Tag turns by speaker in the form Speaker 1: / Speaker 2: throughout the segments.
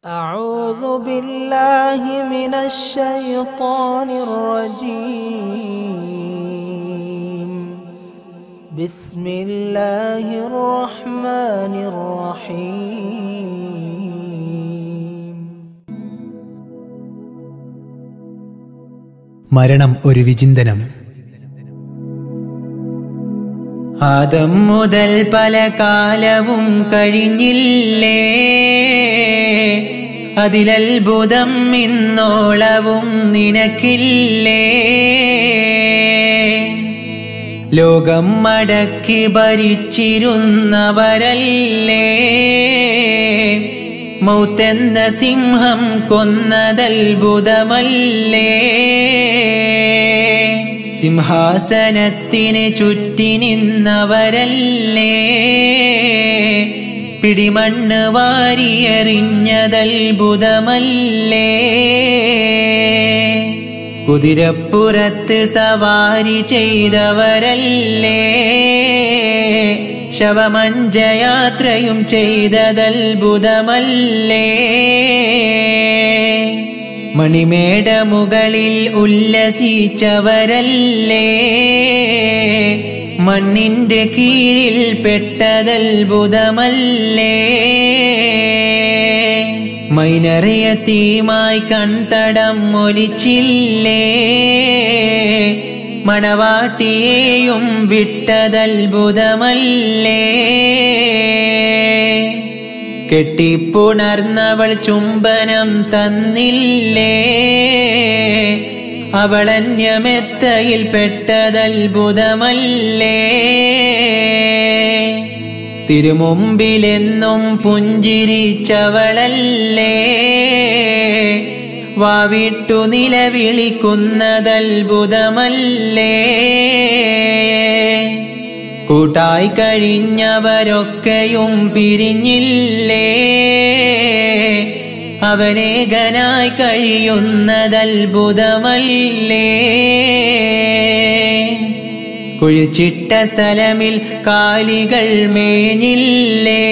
Speaker 1: أعوذ بالله من الشيطان الرجيم بسم الله الرحمن الرحيم
Speaker 2: മരണം ഒരു വിചിന്തനം
Speaker 3: ആദം മുതൽ പല കാലവും കഴിഞ്ഞില്ലേ അതിലത്ഭുതം ഇന്നോളവും നിനക്കില്ലേ ലോകം മടക്കി ഭരിച്ചിരുന്നവരല്ലേ മൗത്തെന്ന സിംഹം കൊന്നതത്ഭുതമല്ലേ സിംഹാസനത്തിന് ചുറ്റി നിന്നവരല്ലേ പിടിമണ്ണ് വാരിയെറിഞ്ഞതത്ഭുതമല്ലേ കുതിരപ്പുറത്ത് സവാരി ചെയ്തവരല്ലേ ശവമഞ്ചയാത്രയും ചെയ്തതത്ഭുതമല്ലേ മണിമേട മുകളിൽ ഉല്ലസിച്ചവരല്ലേ മണ്ണിന്റെ കീഴിൽ പെട്ടതത്ഭുതമല്ലേ മൈനറിയ തീമായി കൺതടം ഒലിച്ചില്ലേ മണവാട്ടിയെയും വിട്ടതത്ഭുതമല്ലേ കെട്ടിപ്പുണർന്നവൾ ചുംബനം തന്നില്ലേ അവളന്യമെത്തയിൽ പെട്ടതത്ഭുതമല്ലേ തിരുമുമ്പിലെന്നും പുഞ്ചിരിച്ചവളല്ലേ വാവിട്ടു നിലവിളിക്കുന്നതത്ഭുതമല്ലേ കൂട്ടായി കഴിഞ്ഞവരൊക്കെയും പിരിഞ്ഞില്ലേ അവനേകനായി കഴിയുന്നതത്ഭുതമല്ലേ കുഴിച്ചിട്ട സ്ഥലമിൽ കാലികൾ മേഞ്ഞില്ലേ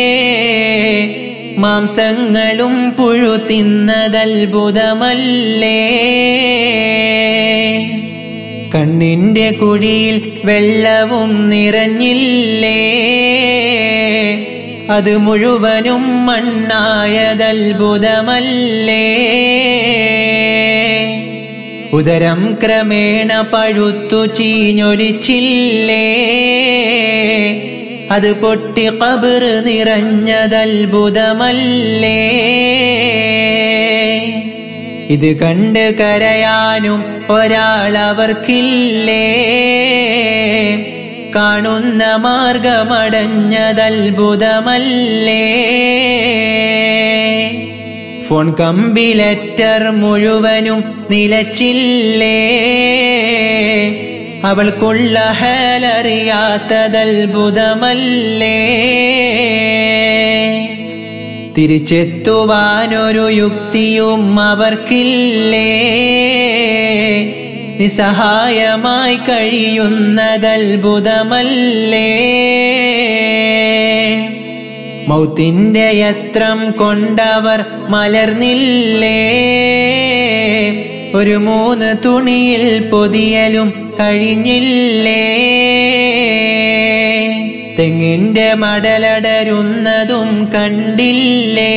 Speaker 3: മാംസങ്ങളും പുഴു തിന്നതത്ഭുതമല്ലേ കണ്ണിന്റെ കുഴിയിൽ വെള്ളവും നിറഞ്ഞില്ലേ അത് മുഴുവനും മണ്ണായതത്ഭുതമല്ലേ ഉദരം ക്രമേണ പഴുത്തു ചീഞ്ഞൊലിച്ചില്ലേ അത് പൊട്ടി കബർ നിറഞ്ഞതത്ഭുതമല്ലേ ഇത് കണ്ട് കരയാനും ഒരാളവർക്കില്ലേ കാണുന്ന മാർഗമടഞ്ഞതത്ഭുതമല്ലേ ഫോൺ കമ്പിലെറ്റർ മുഴുവനും നിലച്ചില്ലേ അവൾക്കുള്ള ഹാലറിയാത്തതത്ഭുതമല്ലേ തിരിച്ചെത്തുവാനൊരു യുക്തിയും അവർക്കില്ലേ നിസ്സഹായമായി കഴിയുന്നതത്ഭുതമല്ലേ മൗത്തിന്റെ അസ്ത്രം കൊണ്ടവർ മലർന്നില്ലേ ഒരു മൂന്ന് തുണിയിൽ പൊതിയലും കഴിഞ്ഞില്ലേ തെങ്ങിന്റെ മടലടരുന്നതും കണ്ടില്ലേ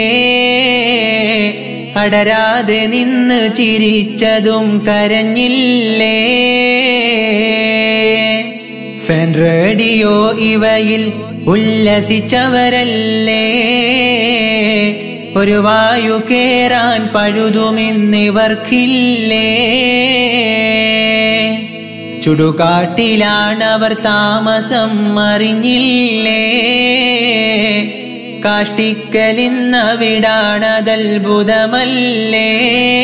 Speaker 3: അടരാതെ നിന്ന് ചിരിച്ചതും കരഞ്ഞില്ലേ ഫാൻ റേഡിയോ ഇവയിൽ ഉല്ലസിച്ചവരല്ലേ ഒരു വായു കേറാൻ പഴുതുമിന്നിവർക്കില്ലേ ചുടുകാട്ടിലാണവർ താമസം അറിഞ്ഞില്ലേ കാഷ്ടിക്കലിന്നവിടാണതത്ഭുതമല്ലേ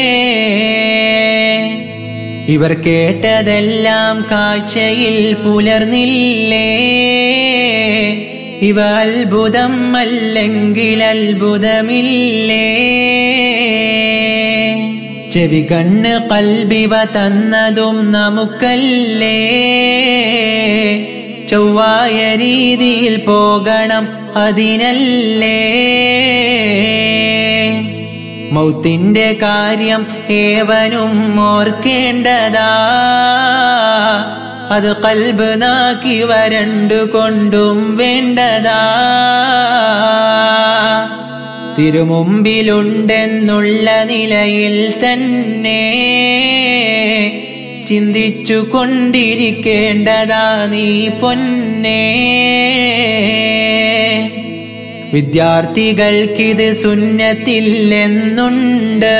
Speaker 3: ഇവർ കേട്ടതെല്ലാം കാഴ്ചയിൽ പുലർന്നില്ലേ ഇവ അത്ഭുതം അല്ലെങ്കിൽ അത്ഭുതമില്ലേ ചെവി കണ്ണ് കൽബിവ തന്നതും നമുക്കല്ലേ ചൊവ്വായ രീതിയിൽ പോകണം അതിനല്ലേ മൗത്തിന്റെ കാര്യം ഏവനും ഓർക്കേണ്ടതാ അത് കൽബ് നാക്കി വരണ്ടു കൊണ്ടും വേണ്ടതാ തിരുമുമ്പിലുണ്ടെന്നുള്ള നിലയിൽ തന്നെ ചിന്തിച്ചു കൊണ്ടിരിക്കേണ്ടതാ നീ പൊന്നേ വിദ്യാർത്ഥികൾക്കിത് സുന്നത്തില്ലെന്നുണ്ട്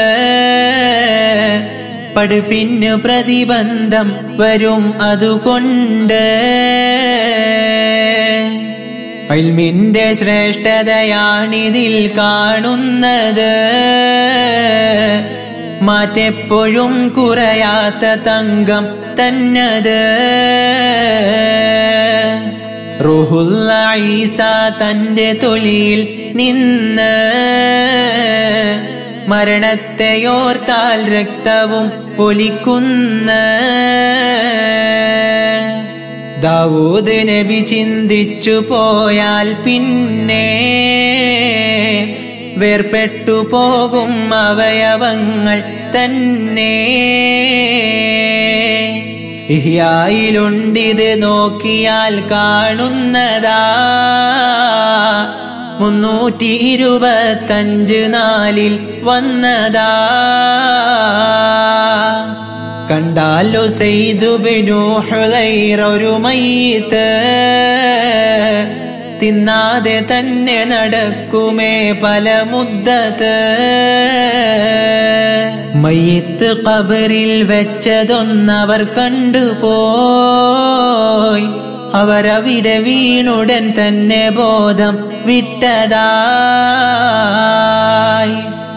Speaker 3: പഠിപ്പിന് പ്രതിബന്ധം വരും അതുകൊണ്ട് അൽമിന്റെ ശ്രേഷ്ഠതയാണിതിൽ കാണുന്നത് മാറ്റെപ്പോഴും കുറയാത്ത തങ്കം തന്നത് റുഹുല്ല ഈസ തന്റെ തൊലിയിൽ നിന്ന് മരണത്തെയോർത്താൽ രക്തവും ഒലിക്കുന്ന ദാവൂദ് നബി ചിന്തിച്ചു പോയാൽ പിന്നെ വേർപെട്ടു പോകും അവയവങ്ങൾ തന്നെ ഇഹ്യായിലുണ്ടിത് നോക്കിയാൽ കാണുന്നതാ മുന്നൂറ്റി ഇരുപത്തഞ്ച് നാലിൽ വന്നതാ കണ്ടാലോ ഒരു മയ്യത്ത് തിന്നാതെ തന്നെ നടക്കുമേ പല മുദ്ദത്ത് മയ്യത്ത് കബറിൽ വെച്ചതൊന്നവർ കണ്ടുപോയി അവരവിടെ വീണുടൻ തന്നെ ബോധം വിട്ടതായി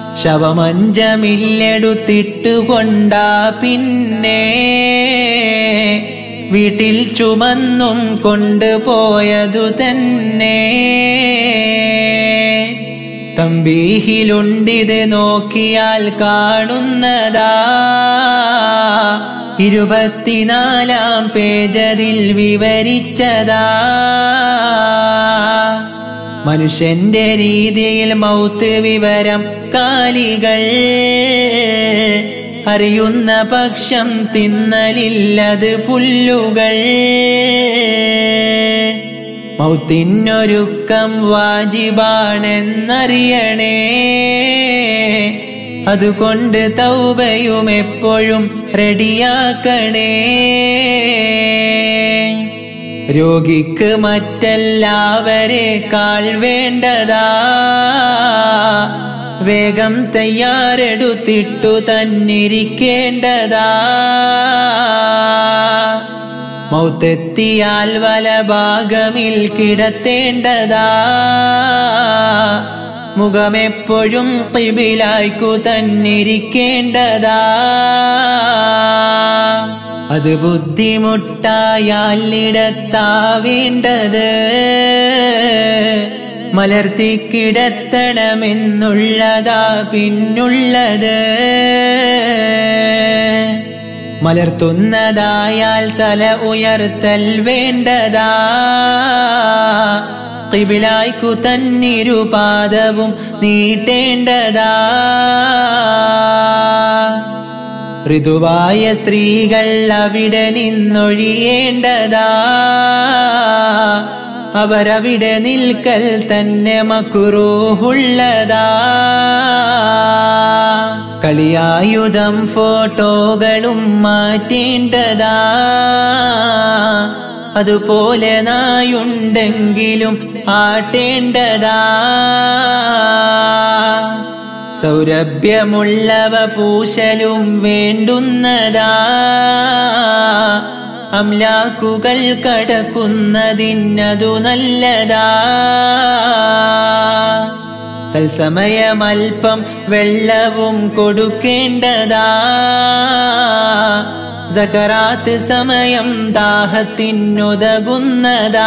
Speaker 3: ശവമഞ്ചമില്ലെടുത്തിട്ടുകൊണ്ടാ പിന്നെ വീട്ടിൽ ചുമന്നും കൊണ്ടുപോയതു തന്നെ തമ്പീഹിലുണ്ടിത് നോക്കിയാൽ കാണുന്നതാ ഇരുപത്തിനാലാം പേജതിൽ വിവരിച്ചതാ മനുഷ്യന്റെ രീതിയിൽ മൗത്ത് വിവരം കാലികൾ അറിയുന്ന പക്ഷം തിന്നലില്ലത് പുല്ലുകൾ മൗത്തിനൊരുക്കം വാജിബാണെന്നറിയണേ അതുകൊണ്ട് തൗബയും എപ്പോഴും റെഡിയാക്കണേ രോഗിക്ക് മറ്റെല്ലാവരെക്കാൾ വേണ്ടതാ വേഗം തയ്യാറെടുത്തിട്ടു തന്നിരിക്കേണ്ടതാ മൗത്തെത്തിയാൽ വലഭാഗമിൽ കിടത്തേണ്ടതാ മുഖമെപ്പോഴും കിബിലായിക്കു തന്നിരിക്കേണ്ടതാ അത് ബുദ്ധിമുട്ടായാൽ ഇടത്താവേണ്ടത് മലർത്തി കിടത്തണമെന്നുള്ളതാ പിന്നുള്ളത് മലർത്തുന്നതായാൽ തല ഉയർത്തൽ വേണ്ടതാ കിബിലായിക്കു തന്നിരുപാദവും നീട്ടേണ്ടതാ ഋതുവായ സ്ത്രീകൾ അവിടെ നിന്നൊഴിയേണ്ടതാ അവരവിടെ നിൽക്കൽ തന്നെ മക്കുറൂഹുള്ളതാ കളിയായുധം ഫോട്ടോകളും മാറ്റേണ്ടതാ അതുപോലെ നായുണ്ടെങ്കിലും ആട്ടേണ്ടതാ സൗരഭ്യമുള്ളവ പൂശലും വേണ്ടുന്നതാ അംലാക്കുകൾ കടക്കുന്നതിനതു നല്ലതാ തത്സമയമൽപ്പം വെള്ളവും കൊടുക്കേണ്ടതാ സകറാത്ത് സമയം ദാഹത്തിനുതകുന്നതാ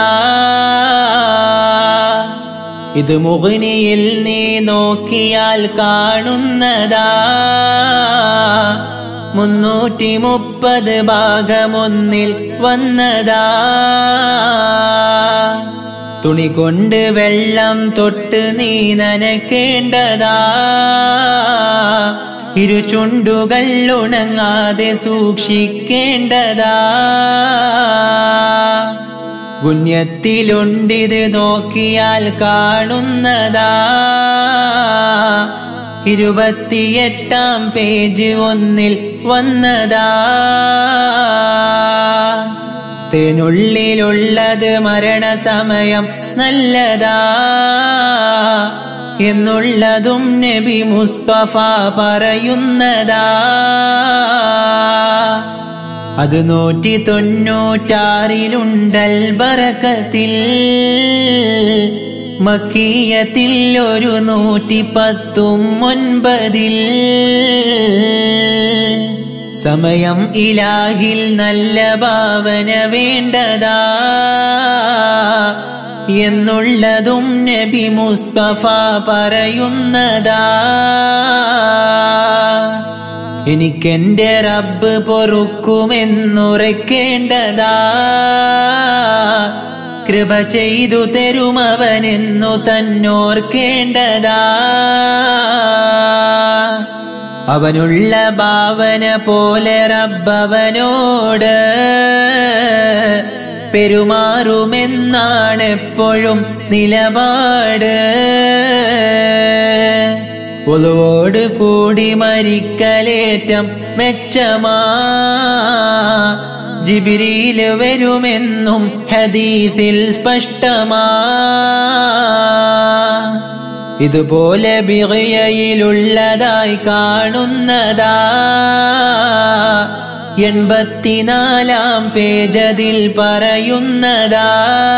Speaker 3: ഇത് മുഗ്നിയിൽ നീ നോക്കിയാൽ കാണുന്നതാ മുന്നൂറ്റി മുപ്പത് ഭാഗമൊന്നിൽ വന്നതാ തുണി കൊണ്ട് വെള്ളം തൊട്ട് നീ നനക്കേണ്ടതാ ഇരു ചുണ്ടുകൾ ഉണങ്ങാതെ സൂക്ഷിക്കേണ്ടതാ ഗുണ്യത്തിലുണ്ടിത് നോക്കിയാൽ കാണുന്നതാ ഇരുപത്തിയെട്ടാം പേജ് ഒന്നിൽ വന്നതാ തേനുള്ളിലുള്ളത് മരണസമയം നല്ലതാ എന്നുള്ളതും നബി മുസ്തഫ പറയുന്നതാ അത് നൂറ്റി തൊണ്ണൂറ്റാറിലുണ്ടൽ ബറക്കത്തിൽ മക്കീയത്തിൽ ഒരു നൂറ്റി പത്തും ഒൻപതിൽ സമയം ഇലാഹിൽ നല്ല ഭാവന വേണ്ടതാ എന്നുള്ളതും നബി മുസ്തഫ പറയുന്നതാ എനിക്കെന്റെ റബ്ബ് പൊറുക്കുമെന്നുറയ്ക്കേണ്ടതാ കൃപ ചെയ്തു തരുമവനെന്നു തന്നോർക്കേണ്ടതാ അവനുള്ള ഭാവന പോലെ റബ്ബവനോട് പെരുമാറുമെന്നാണ് എപ്പോഴും നിലപാട് ഒതുവോട് കൂടി മരിക്കലേറ്റം മെച്ചമാ ജിബിരിയിൽ വരുമെന്നും ഹദീസിൽ സ്പഷ്ടമാ ഇതുപോലെ ബിഗയയിലുള്ളതായി കാണുന്നതാ എൺപത്തിനാലാം പേജതിൽ പറയുന്നതാ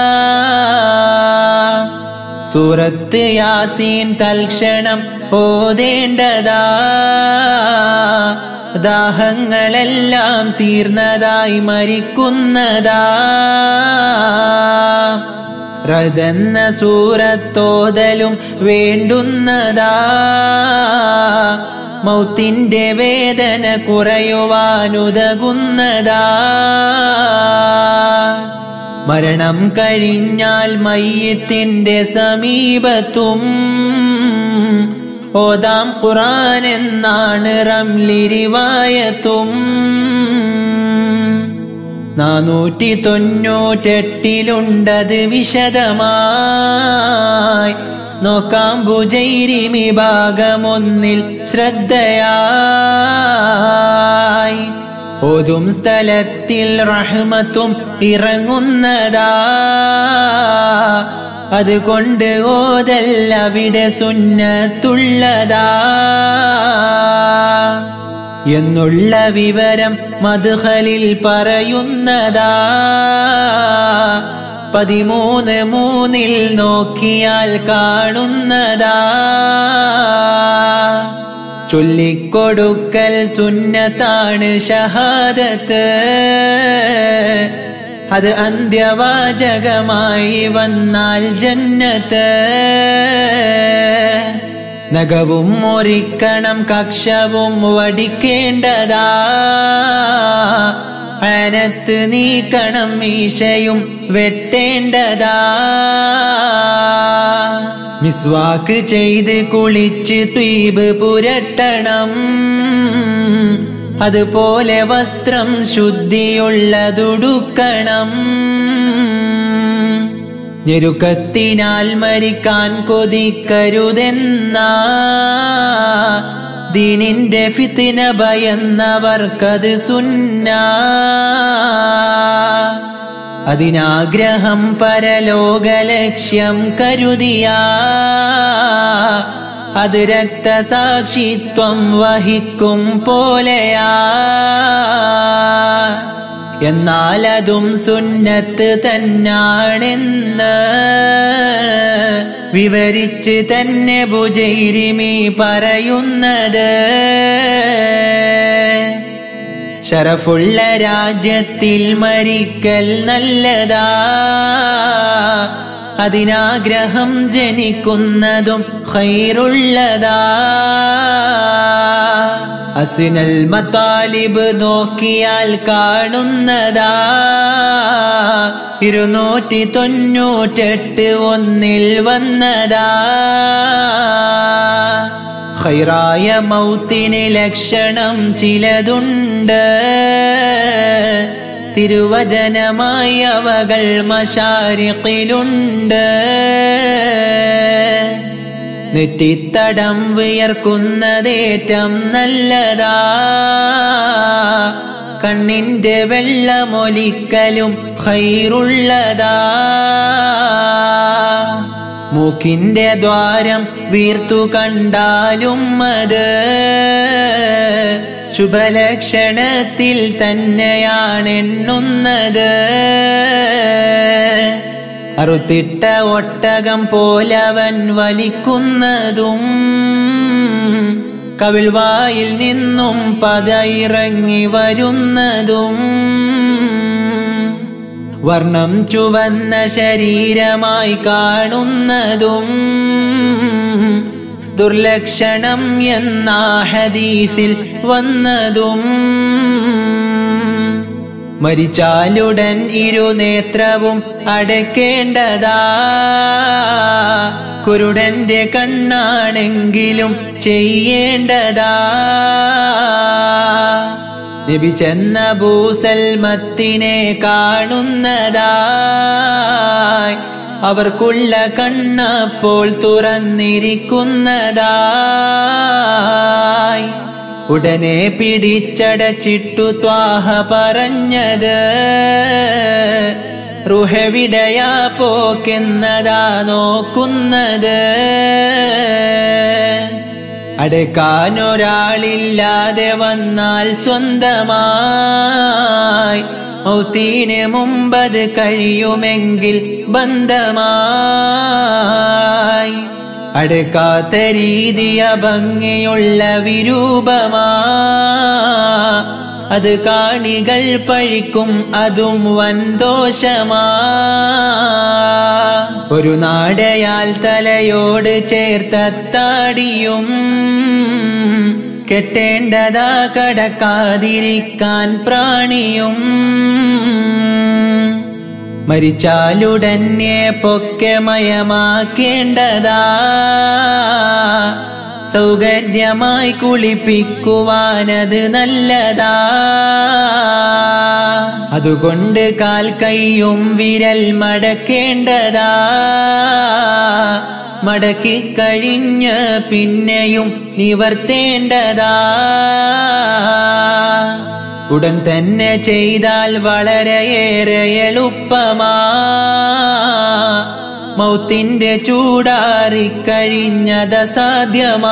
Speaker 3: സൂറത്ത് യാസീൻ തൽക്ഷണം ഓതേണ്ടതാ ദാഹങ്ങളെല്ലാം തീർന്നതായി മരിക്കുന്നതാ റതെന്ന സൂറത്തോതലും വേണ്ടുന്നതാ മൗത്തിന്റെ വേദന കുറയുവാനുതകുന്നതാ മരണം കഴിഞ്ഞാൽ മയ്യത്തിന്റെ സമീപത്തും ഓതാം ഖുറാൻ എന്നാണ് റംലിരിവായത്തും നാനൂറ്റി തൊണ്ണൂറ്റെട്ടിലുണ്ടത് വിശദമായി നോക്കാം ബുജൈരിമി ഭാഗമൊന്നിൽ ശ്രദ്ധയായി ഓതും സ്ഥലത്തിൽ റഹ്മത്തും ഇറങ്ങുന്നതാ അതുകൊണ്ട് ഓതല്ല അവിടെ സുന്നത്തുള്ളതാ എന്നുള്ള വിവരം മധുഹലിൽ പറയുന്നതാ പതിമൂന്ന് മൂന്നിൽ നോക്കിയാൽ കാണുന്നതാ ചൊല്ലിക്കൊടുക്കൽ സുന്നത്താണ് ഷഹാദത്ത് അത് അന്ത്യവാചകമായി വന്നാൽ ജന്നത്ത് നഖവും മുറിക്കണം കക്ഷവും വടിക്കേണ്ടതാ അനത്ത് നീക്കണം മീശയും വെട്ടേണ്ടതാ മിസ്വാക്ക് ചെയ്ത് കുളിച്ച് ത്വീപ് പുരട്ടണം അതുപോലെ വസ്ത്രം ശുദ്ധിയുള്ളതുടുക്കണം ഞെരുക്കത്തിനാൽ മരിക്കാൻ കൊതിക്കരുതെന്നാ ദീനിന്റെ ഫിത്തിന ഭയന്നവർക്കത് സുന്ന അതിനാഗ്രഹം പരലോകലക്ഷ്യം കരുതിയ അത് രക്തസാക്ഷിത്വം വഹിക്കും പോലെയാ എന്നാൽ അതും സുന്നത്ത് തന്നാണെന്ന് വിവരിച്ച് തന്നെ ബുജൈരിമി പറയുന്നത് ഷറഫുള്ള രാജ്യത്തിൽ മരിക്കൽ നല്ലതാ അതിനാഗ്രഹം ജനിക്കുന്നതും ഖൈറുള്ളതാ അസിനൽ മത്താലിബ് നോക്കിയാൽ കാണുന്നതാ ഇരുന്നൂറ്റി തൊണ്ണൂറ്റെട്ട് ഒന്നിൽ വന്നതാ ഖൈറായ മൗത്തിന് ലക്ഷണം ചിലതുണ്ട് തിരുവചനമായി അവകൾ മശാരിക്കിലുണ്ട് നെറ്റിത്തടം വിയർക്കുന്നതേറ്റം നല്ലതാ കണ്ണിന്റെ വെള്ളമൊലിക്കലും ഖൈറുള്ളതാ മൂക്കിന്റെ ദ്വാരം വീർത്തു കണ്ടാലും അത് ശുഭലക്ഷണത്തിൽ തന്നെയാണെണ്ണുന്നത് അറുത്തിട്ട ഒട്ടകം പോലവൻ വലിക്കുന്നതും കവിൾവായിൽ നിന്നും പതയിറങ്ങി വരുന്നതും വർണ്ണം ചുവന്ന ശരീരമായി കാണുന്നതും ദുർലക്ഷണം എന്ന ഹദീസിൽ വന്നതും മരിച്ചാലുടൻ ഇരുനേത്രവും അടയ്ക്കേണ്ടതാ കുരുടന്റെ കണ്ണാണെങ്കിലും ചെയ്യേണ്ടതാ നബി ചെന്ന ഭൂസൽമത്തിനെ കാണുന്നതായി അവർക്കുള്ള കണ്ണപ്പോൾ തുറന്നിരിക്കുന്നതായി ഉടനെ പിടിച്ചടച്ചിട്ടു ത്വാഹ പറഞ്ഞത് റുഹവിടയാ പോക്കെന്നതാ നോക്കുന്നത് അടക്കാനൊരാളില്ലാതെ വന്നാൽ സ്വന്തമായി മൗത്തീന് മുമ്പത് കഴിയുമെങ്കിൽ ബന്ധമായി അടുക്കാത്ത രീതിയ ഭംഗിയുള്ള വിരൂപമാ അത് കാണികൾ പഴിക്കും അതും വൻദോഷമാ ഒരു നാടയാൽ തലയോട് ചേർത്തത്താടിയും കെട്ടേണ്ടതാ കടക്കാതിരിക്കാൻ പ്രാണിയും മരിച്ചാലുടനെ പൊക്കെ മയമാക്കേണ്ടതാ സൗകര്യമായി കുളിപ്പിക്കുവാനത് നല്ലതാ അതുകൊണ്ട് കാൽ കൈയും വിരൽ മടക്കേണ്ടതാ മടക്കി കഴിഞ്ഞ് പിന്നെയും നിവർത്തേണ്ടതാ ഉടൻ തന്നെ ചെയ്താൽ വളരെയേറെ എളുപ്പമാ മൗത്തിന്റെ ചൂടാറിക്കഴിഞ്ഞത് സാധ്യമാ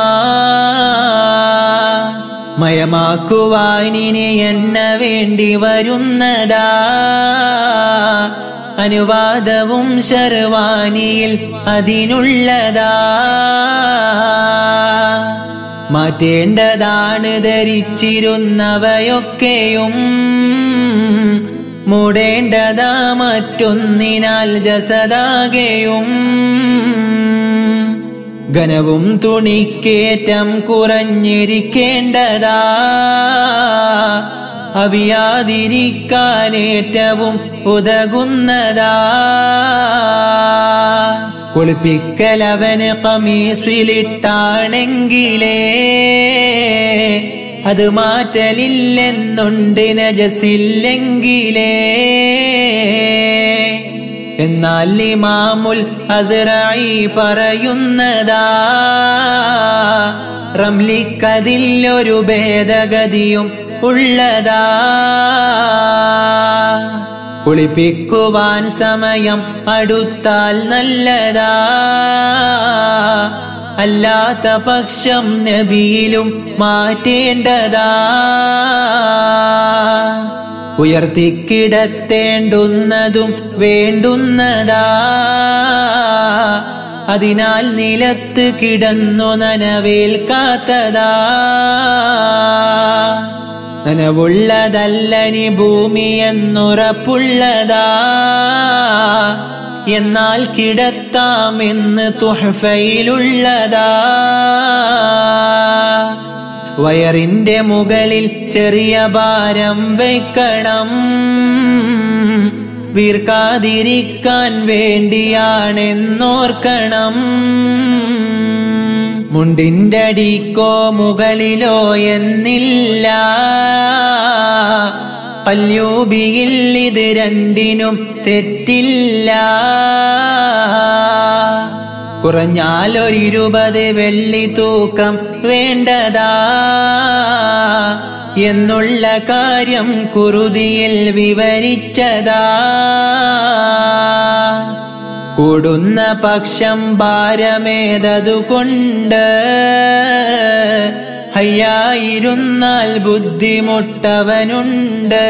Speaker 3: മയമാക്കുവാനിനി എണ്ണ വേണ്ടി വരുന്നതാ അനുവാദവും ശർവാനിയിൽ അതിനുള്ളതാ മാറ്റേണ്ടതാണ് ധരിച്ചിരുന്നവയൊക്കെയും മൂടേണ്ടതാ മറ്റൊന്നിനാൽ ജസദാകെയും ഘനവും തുണിക്കേറ്റം കുറഞ്ഞിരിക്കേണ്ടതാ അവിയാതിരിക്കാനേറ്റവും ഉതകുന്നതാ കുളിപ്പിക്കലവന് കമീസിലിട്ടാണെങ്കിലേ അത് മാറ്റലില്ലെന്നുണ്ട് നജസില്ലെങ്കിലേ എന്നാൽ ഇമാമുൽ അതിറായി പറയുന്നതാ റംലിക്കതിലൊരു ഭേദഗതിയും ഉള്ളതാ കുളിപ്പിക്കുവാൻ സമയം അടുത്താൽ നല്ലതാ അല്ലാത്ത പക്ഷം നബിയിലും മാറ്റേണ്ടതാ ഉയർത്തിക്കിടത്തേണ്ടുന്നതും വേണ്ടുന്നതാ അതിനാൽ നിലത്ത് കിടന്നു നനവേൽക്കാത്തതാ നനവുള്ളതല്ലനി ഭൂമി എന്നുറപ്പുള്ളതാ എന്നാൽ കിടത്താമെന്ന് തുഹഫയിലുള്ളതാ വയറിന്റെ മുകളിൽ ചെറിയ ഭാരം വെക്കണം വീർക്കാതിരിക്കാൻ വേണ്ടിയാണെന്നോർക്കണം മുണ്ടിൻ്റെ അടിക്കോ മുകളിലോ എന്നില്ല പല്യൂബിയിൽ ഇത് രണ്ടിനും തെറ്റില്ല കുറഞ്ഞാലൊരിരുപത് വെള്ളി തൂക്കം വേണ്ടതാ എന്നുള്ള കാര്യം കുറുതിയിൽ വിവരിച്ചതാ കൂടുന്ന പക്ഷം ഭാരമേതതുകൊണ്ട് ഹയ്യായിരുന്നാൽ ബുദ്ധിമുട്ടവനുണ്ട്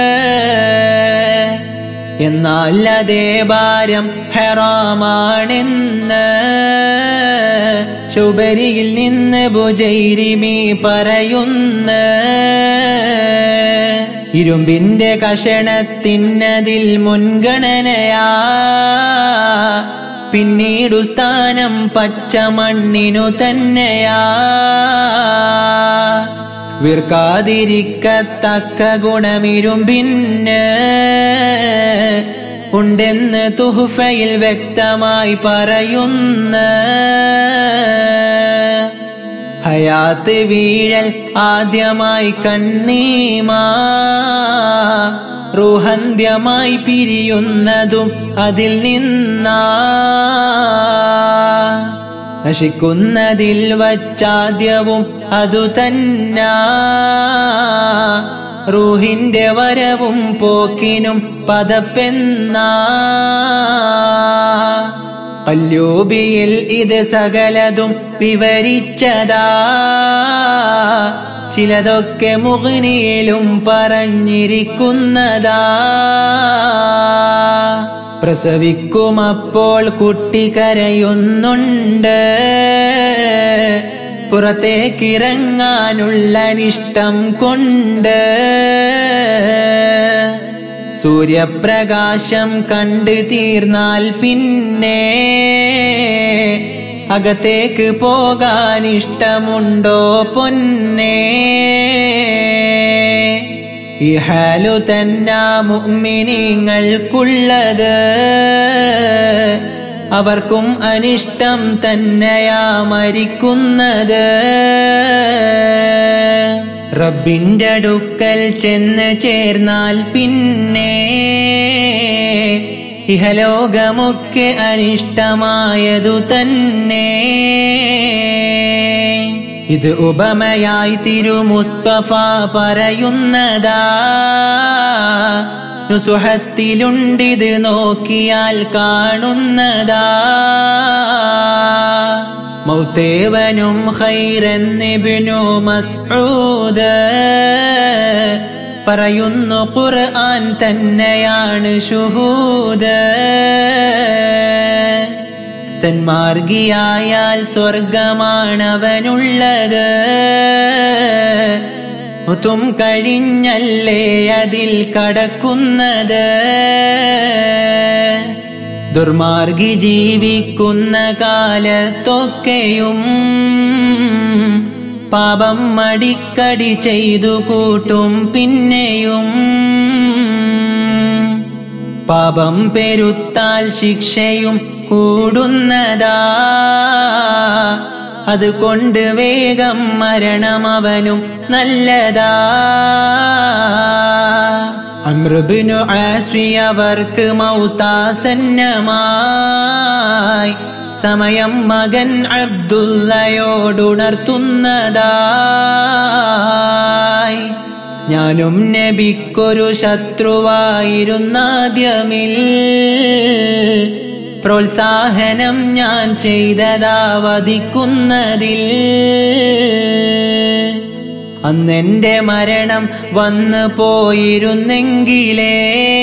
Speaker 3: എന്നാൽ അതേ ഭാരം ഹെറാമാണെന്ന് ശുബരിയിൽ നിന്ന് ബുജൈരിമി പറയുന്ന ഇരുമ്പിന്റെ കഷണത്തിനതിൽ മുൻഗണനയാ പിന്നീടു സ്ഥാനം പച്ചമണ്ണിനു തന്നെയാ വിർക്കാതിരിക്കത്തക്ക ഗുണമിരുമ്പിന് ഉണ്ടെന്ന് തുഹുഫയിൽ വ്യക്തമായി പറയുന്ന ഹയാത്ത് വീഴൽ ആദ്യമായി കണ്ണീമാ റൂഹന്ത്യമായി പിരിയുന്നതും അതിൽ നിന്നാ നശിക്കുന്നതിൽ വച്ചാദ്യവും അതു തന്നാ റൂഹിന്റെ വരവും പോക്കിനും പദപ്പെന്നാ കല്യൂബിയിൽ ഇത് സകലതും വിവരിച്ചതാ ചിലതൊക്കെ മുഗ്നിയിലും പറഞ്ഞിരിക്കുന്നതാ പ്രസവിക്കുമപ്പോൾ കുട്ടി കരയുന്നുണ്ട് പുറത്തേക്കിറങ്ങാനുള്ള അനിഷ്ടം കൊണ്ട് സൂര്യപ്രകാശം കണ്ടു തീർന്നാൽ പിന്നെ അകത്തേക്ക് പോകാൻ ഇഷ്ടമുണ്ടോ പൊന്നേ ഈ ഹാലു തന്നാ മുഅ്മിനീങ്ങൾക്കുള്ളത് അവർക്കും അനിഷ്ടം തന്നെയാ മരിക്കുന്നത് റബ്ബിന്റെ അടുക്കൽ ചെന്ന് ചേർന്നാൽ പിന്നെ ഇഹലോകമൊക്കെ അനിഷ്ടമായതു തന്നെ ഇത് ഉപമയായി തിരുമുസ്തഫ പറയുന്നതാ നുസുഹത്തിലുണ്ടിത് നോക്കിയാൽ കാണുന്നതാ മൗത്തേവനും ഖൈറന്നിബിനു മസ്ഊദ് പറയുന്നു ഖുർആൻ തന്നെയാണ് ഷുഹൂദ് സന്മാർഗിയായാൽ സ്വർഗമാണവനുള്ളത് മുത്തും കഴിഞ്ഞല്ലേ അതിൽ കടക്കുന്നത് ദുർമാർഗി ജീവിക്കുന്ന കാലത്തൊക്കെയും പാപം മടിക്കടി ചെയ്തു കൂട്ടും പിന്നെയും പാപം പെരുത്താൽ ശിക്ഷയും കൂടുന്നതാ അതുകൊണ്ട് വേഗം മരണമവനും നല്ലതാ അമൃബിനു ആശ്രി അവർക്ക് മൗതാസന്നമായി സമയം മകൻ അബ്ദുള്ളയോടുണർത്തുന്നതായി ഞാനും നബിക്കൊരു ശത്രുവായിരുന്നാദ്യമിൽ പ്രോത്സാഹനം ഞാൻ ചെയ്തതാ വധിക്കുന്നതിൽ അന്നെന്റെ മരണം വന്നു പോയിരുന്നെങ്കിലേ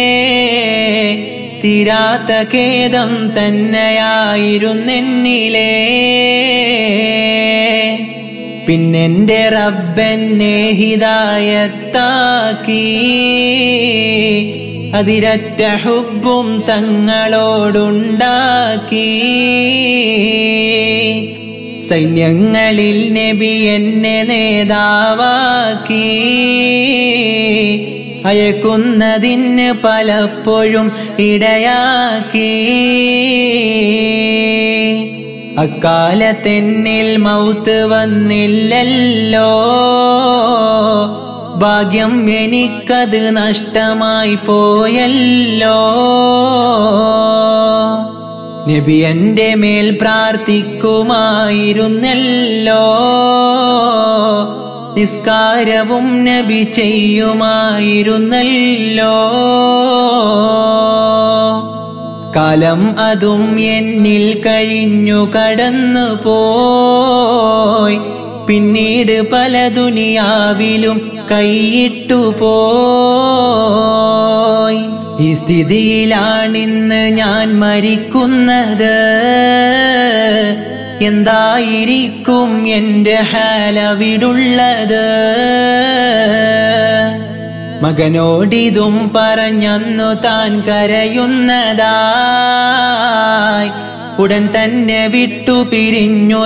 Speaker 3: തീരാത്ത ഖേദം തന്നെയായിരുന്നെന്നിലേ പിന്നെന്റെ റബ്ബെന്നെ ഹിതായത്താക്കി അതിരറ്റ ഹുബും തങ്ങളോടുണ്ടാക്കി സൈന്യങ്ങളിൽ നബി എന്നെ നേതാവാക്കി അയക്കുന്നതിന് പലപ്പോഴും ഇടയാക്കി അക്കാലത്തെന്നിൽ മൗത്ത് വന്നില്ലല്ലോ ഭാഗ്യം എനിക്കത് നഷ്ടമായി പോയല്ലോ നബി എന്റെ മേൽ പ്രാർത്ഥിക്കുമായിരുന്നല്ലോ നിസ്കാരവും നബി ചെയ്യുമായിരുന്നല്ലോ കാലം അതും എന്നിൽ കഴിഞ്ഞു കടന്നു പോയി പിന്നീട് പല ദുനിയാവിലും കൈയിട്ടു പോയി ഈ സ്ഥിതിയിലാണിന്ന് ഞാൻ മരിക്കുന്നത് എന്തായിരിക്കും എന്റെ ഹാലവിടുള്ളത് മകനോടിതും പറഞ്ഞന്നു താൻ കരയുന്നതായി ഉടൻ തന്നെ വിട്ടു പിരിഞ്ഞു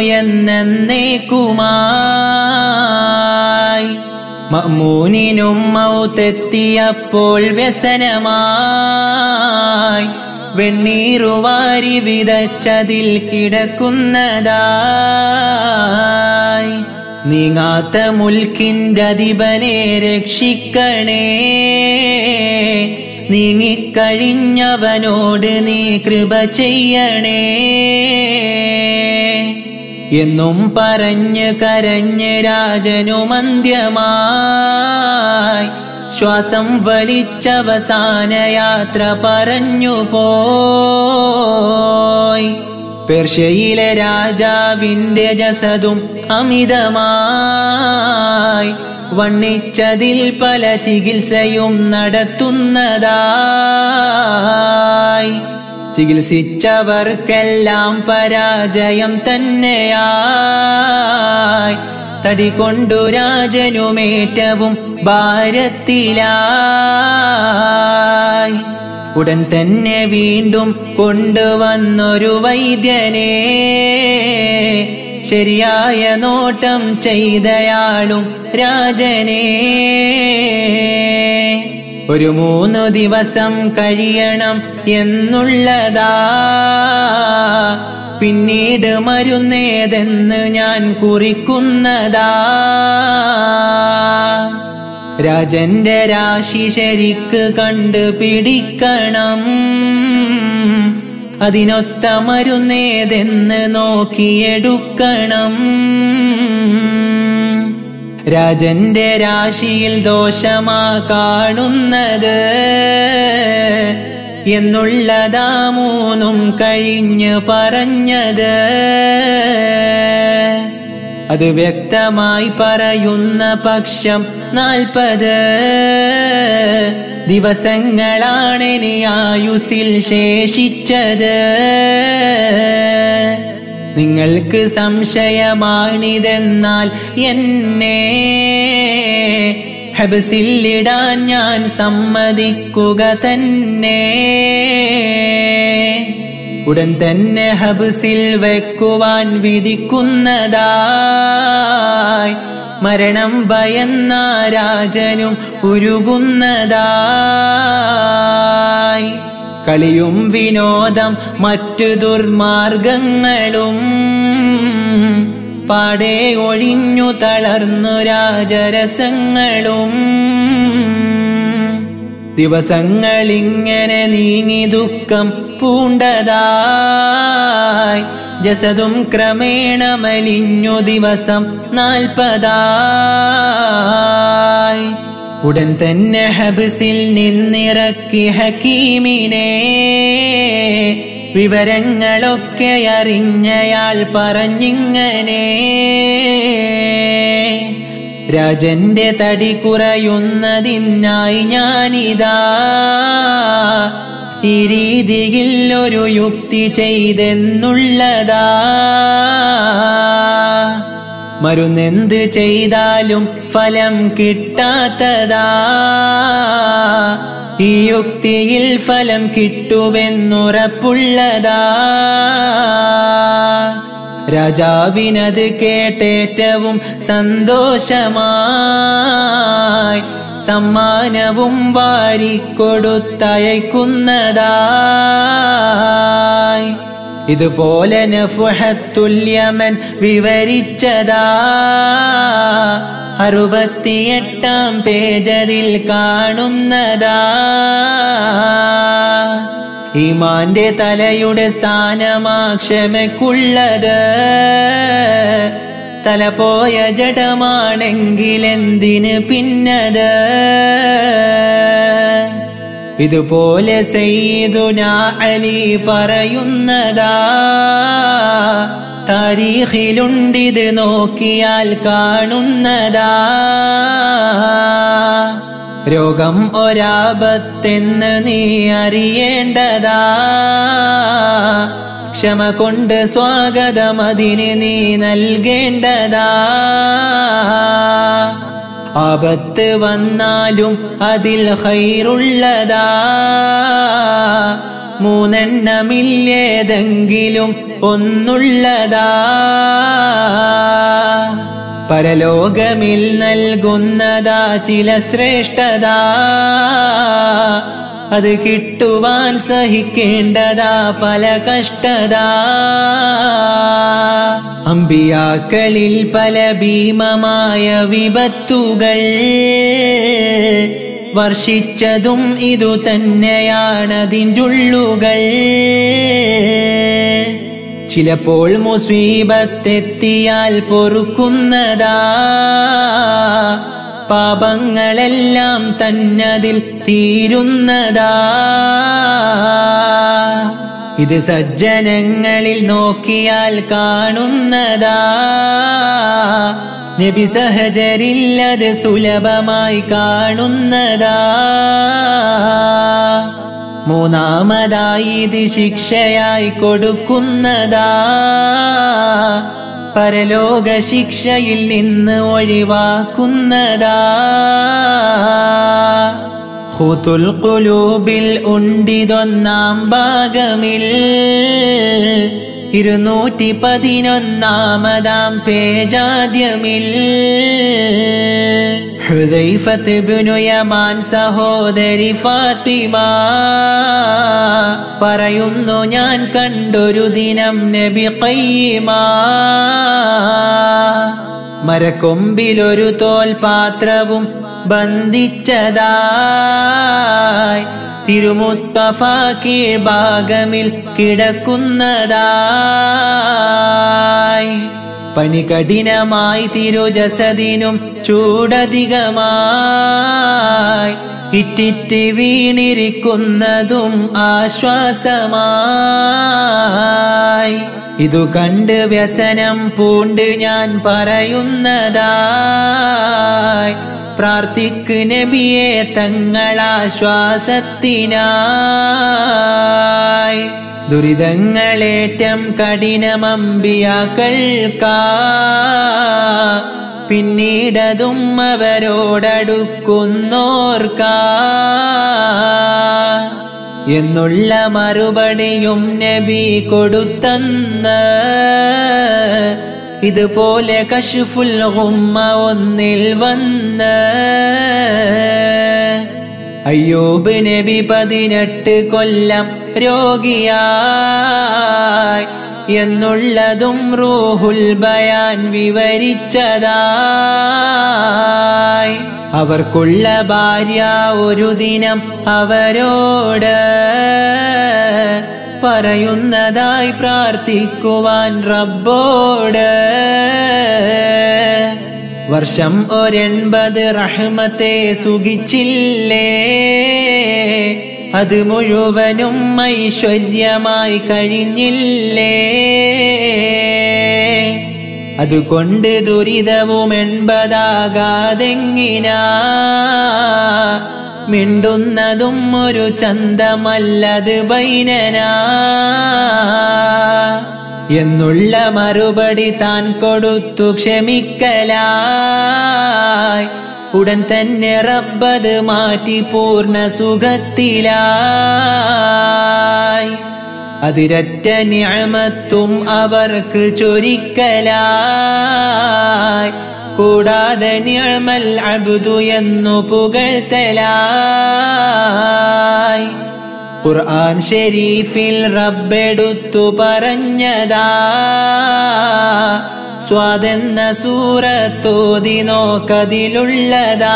Speaker 3: എന്നേക്കുമായി മമ്മൂനിനും മൗത്തെത്തിയപ്പോൾ വ്യസനമായി വെണ്ണീറുവാരി വിതച്ചതിൽ കിടക്കുന്നതായി നീങ്ങാത്ത മുൽക്കിൻ്റെ അധിപനെ രക്ഷിക്കണേ നീങ്ങിക്കഴിഞ്ഞവനോട് നീ കൃപ ചെയ്യണേ എന്നും പറഞ്ഞ് കരഞ്ഞ് രാജനുമന്ത്യമായി ശ്വാസം വലിച്ചവസാന യാത്ര പറഞ്ഞു പോയി പേർഷ്യയിലെ രാജാവിന്റെ ജസതും അമിതമായി വണ്ണിച്ചതിൽ പല ചികിത്സയും നടത്തുന്നതായി ചികിത്സിച്ചവർക്കെല്ലാം പരാജയം തന്നെയായി തടി കൊണ്ടു രാജനുമേറ്റവും ഭാരത്തിലായി ഉടൻ തന്നെ വീണ്ടും കൊണ്ടുവന്നൊരു വൈദ്യനെ ശരിയായ നോട്ടം ചെയ്തയാളും രാജനെ ഒരു മൂന്നു ദിവസം കഴിയണം എന്നുള്ളതാ പിന്നീട് മരുന്നേതെന്ന് ഞാൻ കുറിക്കുന്നതാ രാജന്റെ രാശി ശരിക്ക് കണ്ടുപിടിക്കണം അതിനൊത്ത മരുന്നേതെന്ന് നോക്കിയെടുക്കണം രാജന്റെ രാശിയിൽ ദോഷമാ കാണുന്നത് എന്നുള്ളതാ മൂന്നും കഴിഞ്ഞ് പറഞ്ഞത് അത് വ്യക്തമായി പറയുന്ന പക്ഷം നാൽപ്പത് ദിവസങ്ങളാണ് ഇനി ആയുസിൽ ശേഷിച്ചത് നിങ്ങൾക്ക് സംശയമാണിതെന്നാൽ എന്നെ ഹബസിലിടാൻ ഞാൻ സമ്മതിക്കുക തന്നെ ഉടൻ തന്നെ ഹബസിൽ വെക്കുവാൻ വിധിക്കുന്നതായി മരണം ഭയന്ന രാജനും ഉരുകുന്നതായി കളിയും വിനോദം മറ്റു ദുർമാർഗങ്ങളും പാടെ ഒഴിഞ്ഞു തളർന്നു രാജരസങ്ങളും ദിവസങ്ങളിങ്ങനെ നീങ്ങി ദുഃഖം പൂണ്ടതായി ജസതും ക്രമേണ മലിഞ്ഞു ദിവസം നാൽപ്പതായി ഉടൻ തന്നെ ഹബിസിൽ നിന്നിറക്കി ഹക്കീമിനെ വിവരങ്ങളൊക്കെ അറിഞ്ഞയാൾ പറഞ്ഞിങ്ങനെ രാജന്റെ തടി കുറയുന്നതിനായി ഞാനിതാ ഈ രീതിയിൽ ഒരു യുക്തി ചെയ്തെന്നുള്ളതാ മരുന്നെന്ത് ചെയ്താലും ഫലം കിട്ടാത്തതാ ഈ യുക്തിയിൽ ഫലം കിട്ടുമെന്നുറപ്പുള്ളതാ രാജാവിനത് കേട്ടേറ്റവും സന്തോഷമായി സമ്മാനവും വാരിക്കൊടുത്തയക്കുന്നതായി ഇതുപോലെ നഫുഹത്തുല്യമൻ വിവരിച്ചതാ അറുപത്തിയെട്ടാം പേജതിൽ കാണുന്നതാ ഈമാന്റെ തലയുടെ സ്ഥാനമാക്ഷമയ്ക്കുള്ളത് തല പോയ ജഡമാണെങ്കിലെന്തിന് പിന്നത് ഇതുപോലെ സയ്യിദുന അലി പറയുന്നതാ താരീഖിലുണ്ടിത് നോക്കിയാൽ കാണുന്നതാ രോഗം ഒരാപത്തെന്ന് നീ അറിയേണ്ടതാ ക്ഷമ കൊണ്ട് സ്വാഗതം അതിന് നീ നൽകേണ്ടതാ ആപത്ത് വന്നാലും അതിൽ ഹൈറുള്ളതാ മൂന്നെണ്ണമില്ലേതെങ്കിലും ഒന്നുള്ളതാ പരലോകമിൽ നൽകുന്നതാ ചില ശ്രേഷ്ഠതാ അത് കിട്ടുവാൻ സഹിക്കേണ്ടതാ പല കഷ്ടതാ അമ്പിയാക്കളിൽ പല ഭീമമായ വിപത്തുകൾ വർഷിച്ചതും ഇതു തന്നെയാണതിൻ്റുള്ളുകൾ ചിലപ്പോൾ മുസീബത്തെത്തിയാൽ പൊറുക്കുന്നതാ പാപങ്ങളെല്ലാം തന്നതിൽ തീരുന്നതാ ഇത് സജ്ജനങ്ങളിൽ നോക്കിയാൽ കാണുന്നതാ നബി സഹജരില്ലത് സുലഭമായി കാണുന്നതാ മൂന്നാമതായി ഇത് ശിക്ഷയായി കൊടുക്കുന്നതാ പരലോക ശിക്ഷയിൽ നിന്ന് ഒഴിവാക്കുന്നതാ ഹുതുൽ കുലൂബിൽ ഉണ്ടിതൊന്നാം ഭാഗമിൽ ഇരുന്നൂറ്റി പതിനൊന്നാമതാം പേജാദ്യമിൽ ഹുദൈഫത്ത് ഇബ്നു യമാൻ സഹോദരി ഫാത്തിമ പറയുന്നു ഞാൻ കണ്ടൊരു ദിനം നബി ഖയ്യിമ മരക്കൊമ്പിലൊരു തോൽപാത്രവും ബന്ധിച്ചതായി തിരുമുസ്തഫ കീഴ്ഭാഗമിൽ കിടക്കുന്നതായി പനി കഠിനമായി തിരുജസദിനും ചൂടധികമായി ഇറ്റിറ്റ് വീണിരിക്കുന്നതും ആശ്വാസമായി ഇതു കണ്ട് വ്യസനം പൂണ്ട് ഞാൻ പറയുന്നതായി പ്രാർത്ഥിക്ക് നബിയെ തങ്ങളാശ്വാസത്തിനായി ദുരിതങ്ങളേറ്റം കഠിനമമ്പിയാക്കൾക്കാ പിന്നീടതും അവരോടടുക്കുന്നോർക്കാ എന്നുള്ള മറുപടിയും നബി കൊടുത്തന്ന് ഇതുപോലെ കശുഫുൽ ഉമ്മ ഒന്നിൽ വന്ന് അയ്യൂബ് നബി പതിനെട്ട് കൊല്ലം രോഗിയായി എന്നുള്ളതും റൂഹുൽ ബയാൻ വിവരിച്ചതായി അവർക്കുള്ള ഭാര്യ ഒരു ദിനം അവരോട് പറയുന്നതായി പ്രാർത്ഥിക്കുവാൻ റബ്ബോട് വർഷം ഒരെൺപത് റഹ്മത്തെ സുഖിച്ചില്ലേ അത് മുഴുവനും ഐശ്വര്യമായി കഴിഞ്ഞില്ലേ അതുകൊണ്ട് ദുരിതവും എൺപതാകാതെങ്ങിനാ മിണ്ടുന്നതും ഒരു ചന്തമല്ലത് ബൈനനാ എന്നുള്ള മറുപടി താൻ കൊടുത്തു ക്ഷമിക്കലായി ഉടൻ തന്നെ റബ്ബത് മാറ്റി പൂർണ്ണ സുഖത്തിലായി അതിരറ്റ ഞാമത്തും അവർക്ക് ചൊരിക്കലായി കൂടാതെ ഞാമൽ അബുദു എന്നു പുകഴ്ത്തലായി ഖുർആൻ ഷെരീഫിൽ റബ്ബെടുത്തു പറഞ്ഞതാ സ്വാതെന്ന സൂറത്തോതി നോക്കതിലുള്ളതാ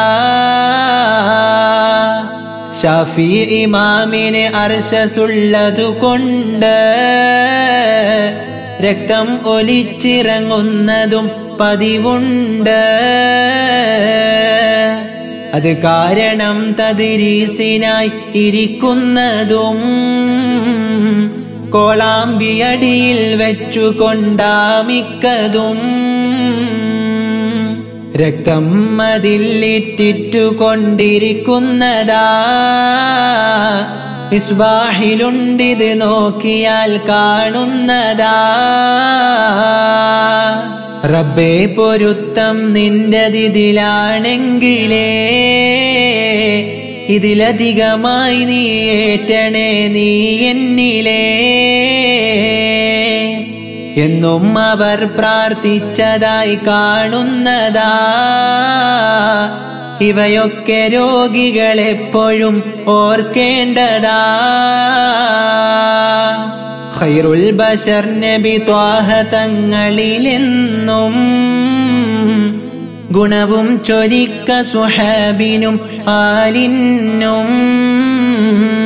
Speaker 3: ഷാഫി ഇമാമിന് അർശസുള്ളതു കൊണ്ട് രക്തം ഒലിച്ചിറങ്ങുന്നതും പതിവുണ്ട് അത് കാരണം തതിരീസിനായി ഇരിക്കുന്നതും കോളാമ്പിയടിയിൽ വെച്ചു കൊണ്ടാമിക്കതും രക്തം അതില്ലിറ്റിറ്റു കൊണ്ടിരിക്കുന്നതാ ഇസ്ബാഹിലുണ്ടിത് നോക്കിയാൽ കാണുന്നതാ റബ്ബേ പൊരുത്തം നിന്റതിതിലാണെങ്കിലേ ഇതിലധികമായി നീ ഏറ്റണേ നീ എന്നിലേ എന്നും അവർ പ്രാർത്ഥിച്ചതായി കാണുന്നതാ ഇവയൊക്കെ രോഗികളെപ്പോഴും ഓർക്കേണ്ടതാ ഖൈറുൽ ബഷർ നബി ത്വാഹ തങ്ങളിലെന്നും ഗുണവും ചൊരിക്ക സുഹാബിനും ആലിനും